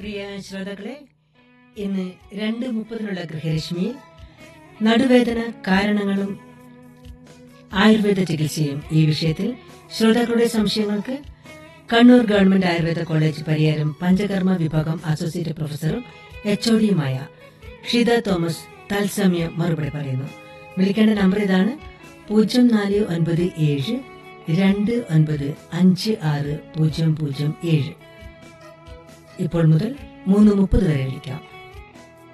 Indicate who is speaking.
Speaker 1: പ്രിയ ശ്രോതാക്കളെ ഇന്ന് രണ്ട് മുപ്പതിനുള്ള ഗൃഹരശ്മിയിൽ നടുവേദന കാരണങ്ങളും ആയുർവേദ ചികിത്സയും ഈ വിഷയത്തിൽ ശ്രോതാക്കളുടെ സംശയങ്ങൾക്ക് കണ്ണൂർ ഗവൺമെന്റ് ആയുർവേദ കോളേജ് പരിയാരം പഞ്ചകർമ്മ വിഭാഗം അസോസിയേറ്റ് പ്രൊഫസറും എച്ച് ഒഡിയുമായ ഷിത തോമസ് തത്സമയം മറുപടി പറയുന്നു വിളിക്കേണ്ട നമ്പർ ഇതാണ് പൂജ്യം നാല് ഒൻപത് ഏഴ് രണ്ട് ഒൻപത് അഞ്ച് ആറ് പൂജ്യം പൂജ്യം ഏഴ് ഇപ്പോൾ മുതൽ മൂന്ന് മുപ്പത് വരെ വിളിക്കാം